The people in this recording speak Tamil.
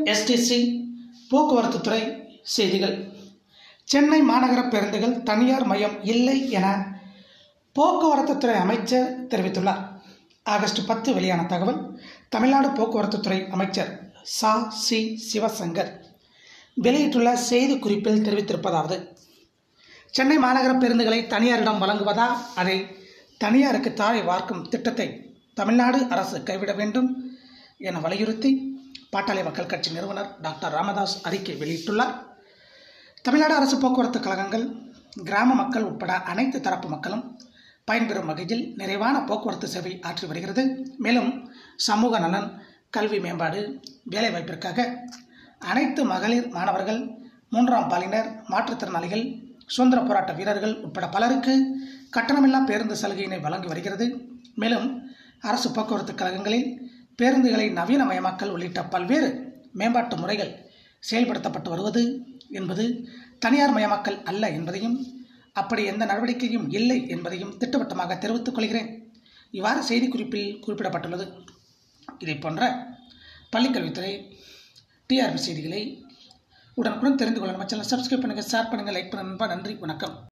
டிஎன்எஸ்டிசி போக்குவரத்து துறை செய்திகள் சென்னை மாநகர பேருந்துகள் தனியார் மயம் இல்லை என போக்குவரத்து துறை அமைச்சர் தெரிவித்துள்ளார் ஆகஸ்ட் பத்து வெளியான தகவல் தமிழ்நாடு போக்குவரத்து துறை அமைச்சர் சா சி சிவசங்கர் வெளியிட்டுள்ள செய்தி குறிப்பில் தெரிவித்திருப்பதாவது சென்னை மாநகர பேருந்துகளை தனியாரிடம் வழங்குவதா அதை தனியாருக்கு தாழை வார்க்கும் திட்டத்தை தமிழ்நாடு அரசு கைவிட வேண்டும் என வலியுறுத்தி பாட்டாளி மக்கள் கட்சி நிறுவனர் டாக்டர் ராமதாஸ் அறிக்கை வெளியிட்டுள்ளார் தமிழ்நாடு அரசு போக்குவரத்து கழகங்கள் கிராம மக்கள் உட்பட அனைத்து தரப்பு மக்களும் பயன்பெறும் வகையில் நிறைவான போக்குவரத்து சேவை ஆற்றி வருகிறது மேலும் சமூக நலன் கல்வி மேம்பாடு வேலைவாய்ப்பிற்காக அனைத்து மகளிர் மாணவர்கள் மூன்றாம் பாலினர் மாற்றுத்திறனாளிகள் சுதந்திர போராட்ட வீரர்கள் உட்பட பலருக்கு கட்டணமில்லா பேருந்து சலுகையினை வழங்கி வருகிறது மேலும் அரசு போக்குவரத்து கழகங்களில் பேருந்துகளை நவீனமயமாக்கல் உள்ளிட்ட பல்வேறு மேம்பாட்டு முறைகள் செயல்படுத்தப்பட்டு வருவது என்பது தனியார் மயமாக்கல் அல்ல என்பதையும் அப்படி எந்த நடவடிக்கையும் இல்லை என்பதையும் திட்டவட்டமாக தெரிவித்துக் கொள்கிறேன் இவ்வாறு செய்திக்குறிப்பில் குறிப்பிடப்பட்டுள்ளது இதை போன்ற பள்ளிக்கல்வித்துறை டிஆர்பி செய்திகளை உடனுக்குடன் தெரிந்து கொள்ள நம்ம சேனல் சப்ஸ்கிரைப் பண்ணுங்கள் ஷேர் பண்ணுங்கள் லைக் பண்ணுங்கள் நன்றி வணக்கம்